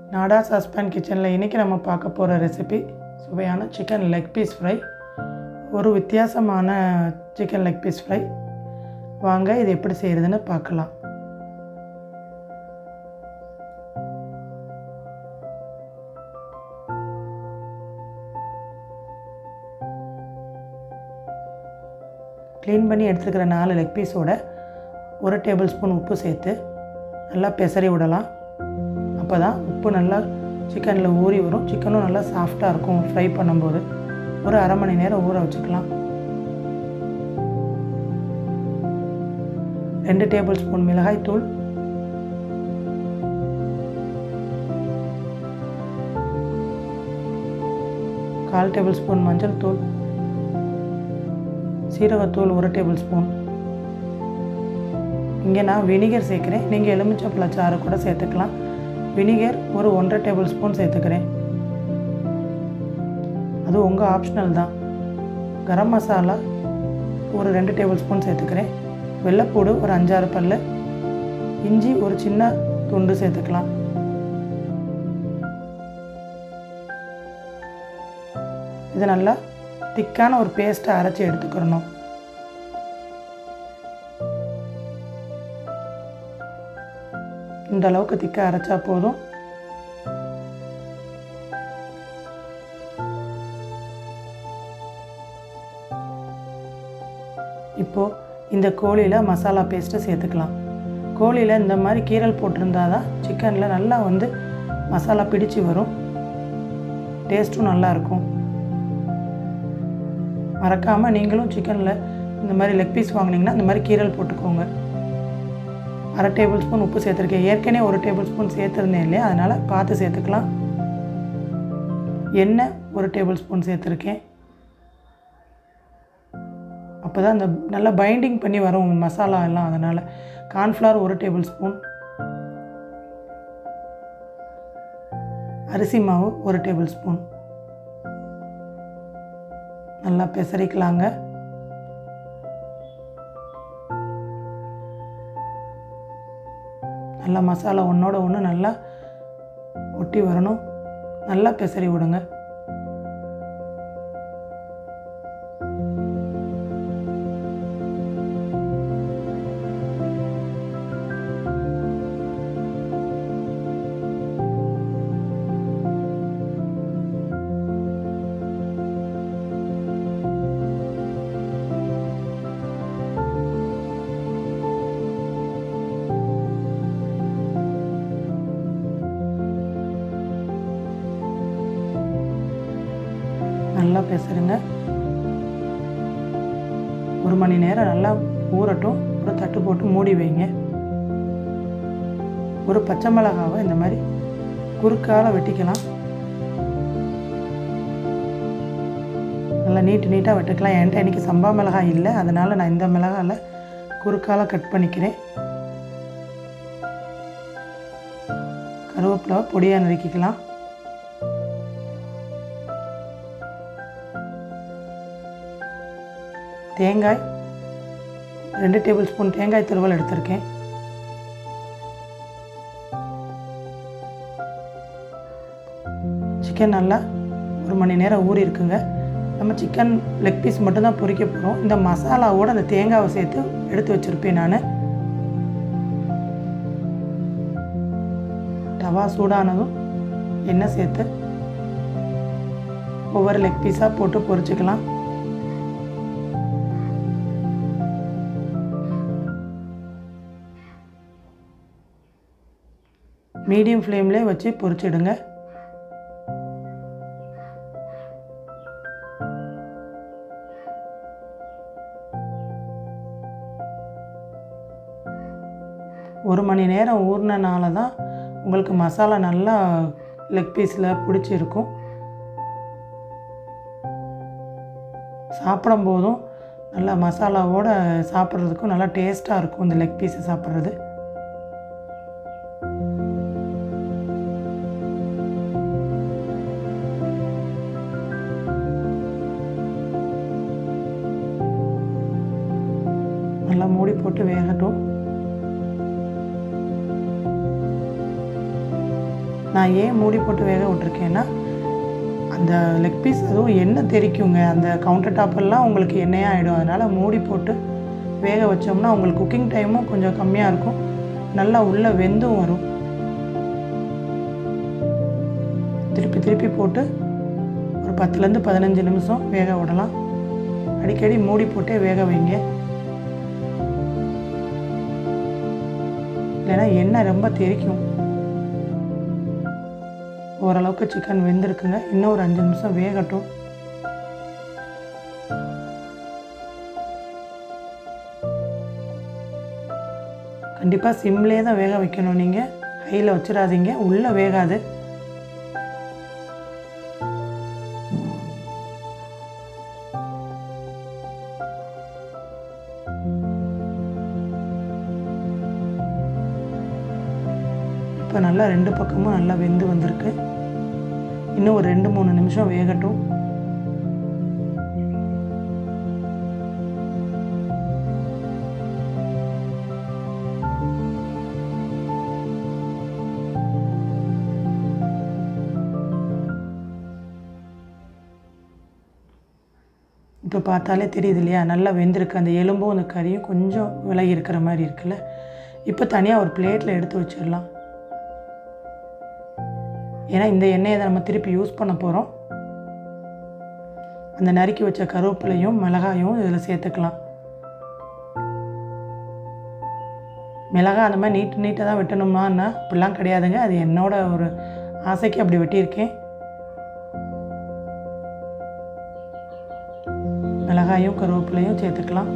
நாடா சஸ்பேன் கிச்சனில் இன்றைக்கி நம்ம பார்க்க போகிற ரெசிபி சுவையான சிக்கன் லெக் பீஸ் ஃப்ரை ஒரு வித்தியாசமான சிக்கன் லெக் பீஸ் ஃப்ரை வாங்க இது எப்படி செய்கிறதுன்னு பார்க்கலாம் க்ளீன் பண்ணி எடுத்துருக்கிற நாலு லெக் பீஸோட ஒரு டேபிள் ஸ்பூன் உப்பு சேர்த்து நல்லா பெசரி விடலாம் அப்போ தான் உப்பு நல்லா சிக்கனில் ஊறி வரும் சிக்கனும் நல்லா சாஃப்டாக இருக்கும் ஃப்ரை பண்ணும்போது ஒரு அரை மணி நேரம் ஊற வச்சுக்கலாம் ரெண்டு டேபிள் ஸ்பூன் மிளகாய் தூள் கால் டேபிள் ஸ்பூன் மஞ்சள் தூள் சீரகத்தூள் ஒரு டேபிள் ஸ்பூன் இங்கே நான் வினிகர் சேர்க்குறேன் நீங்கள் எலுமிச்சப்பழ சாறு கூட சேர்த்துக்கலாம் வினிகர் ஒரு ஒன்றரை டேபிள் ஸ்பூன் சேர்த்துக்கிறேன் அது உங்கள் ஆப்ஷனல் தான் கரம் மசாலா ஒரு ரெண்டு டேபிள் ஸ்பூன் சேர்த்துக்கிறேன் வெள்ளைப்பூடு ஒரு அஞ்சாறு பல் இஞ்சி ஒரு சின்ன துண்டு சேர்த்துக்கலாம் இது நல்லா திக்கான ஒரு பேஸ்ட்டை அரைச்சி எடுத்துக்கிறணும் இந்த அளவுக்கு திக்காக அரைச்சா போதும் இப்போது இந்த கோழியில் மசாலா பேஸ்ட்டை சேர்த்துக்கலாம் கோழியில் இந்த மாதிரி கீரல் போட்டிருந்தா தான் சிக்கனில் நல்லா வந்து மசாலா பிடிச்சு வரும் டேஸ்ட்டும் நல்லாயிருக்கும் மறக்காமல் நீங்களும் சிக்கனில் இந்த மாதிரி லெக் பீஸ் வாங்கினீங்கன்னா இந்த மாதிரி கீரல் போட்டுக்கோங்க அரை டேபிள் ஸ்பூன் உப்பு சேர்த்துருக்கேன் ஏற்கனவே ஒரு டேபிள் ஸ்பூன் சேர்த்துருந்தேன் இல்லையா அதனால் பார்த்து சேர்த்துக்கலாம் எண்ணெய் ஒரு டேபிள் ஸ்பூன் சேர்த்துருக்கேன் அப்போ தான் அந்த நல்லா பைண்டிங் பண்ணி வரும் மசாலா எல்லாம் அதனால் கார்ன்ஃப்ளவர் ஒரு டேபிள் ஸ்பூன் அரிசி மாவு ஒரு டேபிள் ஸ்பூன் நல்லா பெசரிக்கலாங்க நல்லா மசாலா ஒன்றோட ஒன்று நல்லா ஒட்டி வரணும் நல்லா பெசரி விடுங்க நல்லா பேசுகிறேங்க ஒரு மணி நேரம் நல்லா ஊறட்டும் ஒரு தட்டு போட்டு மூடி வைங்க ஒரு பச்சை மிளகாவை இந்த மாதிரி குறுக்கால வெட்டிக்கலாம் நல்லா நீட்டு நீட்டாக வெட்டுக்கலாம் என்கிட்ட இன்றைக்கி சம்பா மிளகாய் இல்லை அதனால் நான் இந்த மிளகாயில் குறுக்கால கட் பண்ணிக்கிறேன் கருவேப்பிலை பொடியாக நறுக்கிக்கலாம் தேங்காய் ரெண்டு டேபிள் ஸ்பூன் தேங்காய் துருவல் எடுத்திருக்கேன் சிக்கன் நல்லா ஒரு மணி நேரம் ஊறி இருக்குங்க நம்ம சிக்கன் லெக் பீஸ் மட்டும்தான் பொரிக்க போகிறோம் இந்த மசாலாவோட அந்த தேங்காவை சேர்த்து எடுத்து வச்சுருப்பேன் நான் தவா சூடானதும் எண்ணெய் சேர்த்து ஒவ்வொரு லெக் பீஸாக போட்டு பொரிச்சுக்கலாம் மீடியம் ஃப்ளேம்லேயே வச்சு பொரிச்சிடுங்க ஒரு மணி நேரம் ஊறினனால தான் உங்களுக்கு மசாலா நல்லா லெக் பீஸில் பிடிச்சிருக்கும் சாப்பிடும் போதும் நல்லா மசாலாவோடு சாப்பிட்றதுக்கும் நல்லா டேஸ்ட்டாக இருக்கும் இந்த லெக் பீஸை சாப்பிட்றது நல்லா மூடி போட்டு வேகட்டும் நான் ஏன் மூடி போட்டு வேக விட்ருக்கேன்னா அந்த லெக் பீஸ் அதுவும் எண்ணெய் தெரிக்குங்க அந்த கவுண்டர் டாப்பெல்லாம் உங்களுக்கு எண்ணெயாக ஆகிடும் அதனால் மூடி போட்டு வேக வச்சோம்னா உங்களுக்கு குக்கிங் டைமும் கொஞ்சம் கம்மியாக இருக்கும் நல்லா உள்ளே வெந்தும் வரும் திருப்பி திருப்பி போட்டு ஒரு பத்துலேருந்து பதினஞ்சு நிமிஷம் வேக விடலாம் அடிக்கடி மூடி போட்டே வேக வைங்க இல்லைன்னா எண்ணெய் ரொம்ப தெரிக்கும் ஓரளவுக்கு சிக்கன் வெந்திருக்குங்க இன்னும் ஒரு அஞ்சு நிமிஷம் வேகட்டும் கண்டிப்பாக சிம்லேயே தான் வேக வைக்கணும் நீங்கள் ஹையில் வச்சிடாதீங்க உள்ளே வேகாது இப்போ நல்லா ரெண்டு பக்கமும் நல்லா வெந்து வந்திருக்கு இன்னும் ஒரு ரெண்டு மூணு நிமிஷம் வேகட்டும் இப்போ பார்த்தாலே தெரியுது இல்லையா நல்லா வெந்திருக்கு அந்த எலும்பும் அந்த கறியும் கொஞ்சம் விலகி இருக்கிற மாதிரி இருக்குல்ல இப்போ தனியாக ஒரு பிளேட்டில் எடுத்து வச்சிடலாம் ஏன்னா இந்த எண்ணெயை தான் நம்ம திருப்பி யூஸ் பண்ண போகிறோம் அந்த நறுக்கி வச்ச கருவேப்பிலையும் மிளகாயும் இதில் சேர்த்துக்கலாம் மிளகாய் அந்த மாதிரி நீட்டு நீட்டாக தான் வெட்டணுமான்னா அப்படிலாம் கிடையாதுங்க அது என்னோட ஒரு ஆசைக்கு அப்படி வெட்டியிருக்கேன் மிளகாயும் கருவேப்பிலையும் சேர்த்துக்கலாம்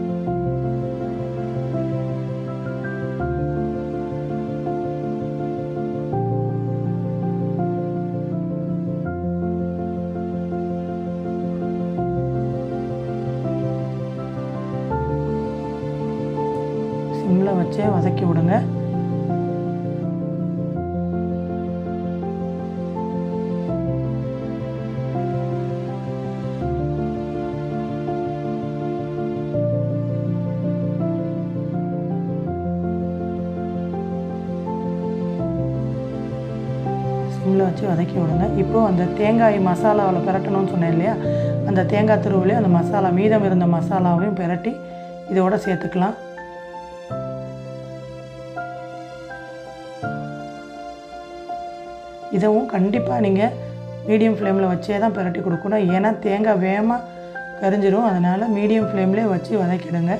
சிம்மில் வச்சே வதக்கி விடுங்க சிம்மில் வச்சு வதக்கி விடுங்க இப்போது அந்த தேங்காய் மசாலாவில் பிரட்டணும்னு சொன்னேன் இல்லையா அந்த தேங்காய் துருவிலையும் அந்த மசாலா மீதம் இருந்த மசாலாவையும் பிரட்டி இதோட சேர்த்துக்கலாம் இதுவும் கண்டிப்பாக நீங்கள் மீடியம் ஃப்ளேமில் வச்சே தான் பிரட்டி கொடுக்கணும் ஏன்னா தேங்காய் வேகமாக கரிஞ்சிரும் அதனால் மீடியம் ஃப்ளேம்லேயே வச்சு வதக்கிடுங்க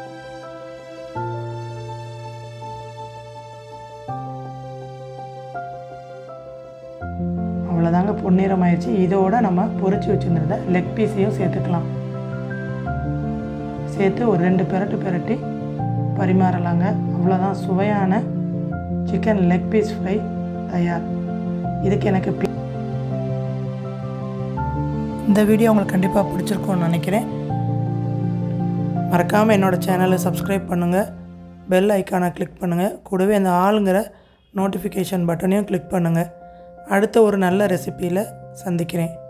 அவ்வளோதாங்க பொன்னிறம் ஆயிடுச்சு இதோட நம்ம பொரிச்சு வச்சுருந்த லெக் பீஸையும் சேர்த்துக்கலாம் சேர்த்து ஒரு ரெண்டு பெரட்டு பெரட்டி பரிமாறலாங்க அவ்வளோதான் சுவையான சிக்கன் லெக் பீஸ் ஃப்ரை தயார் இதுக்கு எனக்கு பி- இந்த வீடியோ உங்களுக்கு கண்டிப்பாக பிடிச்சிருக்கும்னு நினைக்கிறேன் மறக்காமல் என்னோடய சேனலை சப்ஸ்கிரைப் பண்ணுங்கள் பெல் ஐக்கானை கிளிக் பண்ணுங்கள் கூடவே அந்த ஆளுங்கிற நோட்டிஃபிகேஷன் பட்டனையும் கிளிக் பண்ணுங்கள் அடுத்த ஒரு நல்ல ரெசிப்பியில் சந்திக்கிறேன்